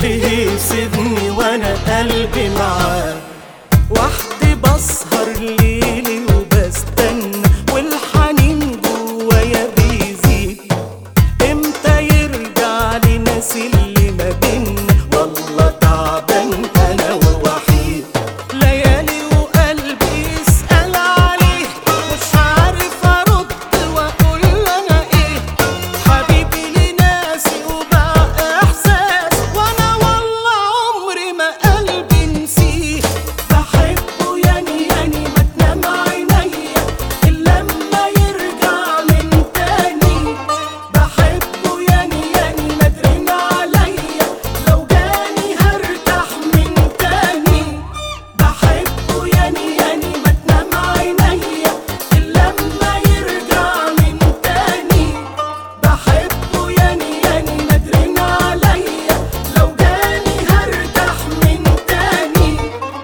ليه يسيبني وانا قلبي معاه وحدي بسهر ليلي وبستنى والحنين جوايا بيزيد امتى يرجع لي ناس اللي ما بينا والله تعبان انا ووحيد ليالي وقلبي يسأل عليه مش عارف ارد واقول انا ايه حبيبي لناسي وبقى احساس وانا والله عمري ما قلبي نسيه بحبه يعني يعني ما تنام عينيا الا لما يرجع من تاني بحبه يعني يعني ما ترن عليا لو جاني هرتاح من تاني بحبه يعني يعني ما تنام عينيا الا لما يرجع من تاني بحبه يعني يعني ما ترن عليا لو جاني هرتاح من تاني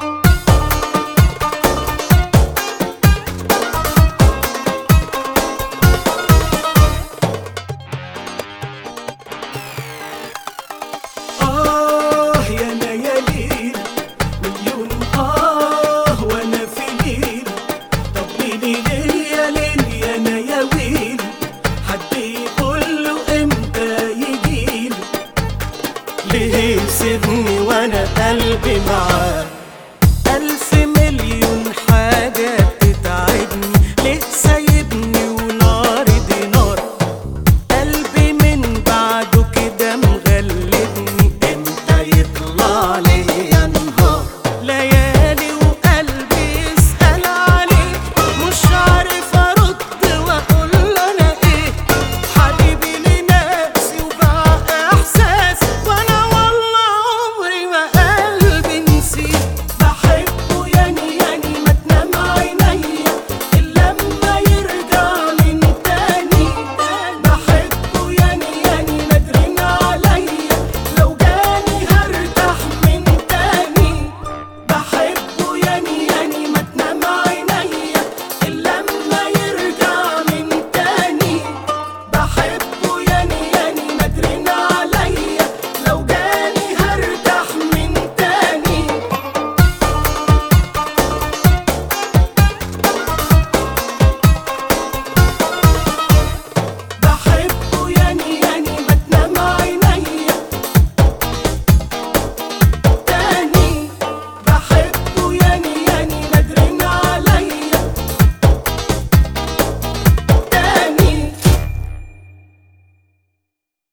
آه يا ليالي مليون آه وأنا في ليل طب ليلي ليل يا ليل يا أنا يا ويل حد يقول له إمتى يجيلي ليه يسيبني وأنا قلبي معاه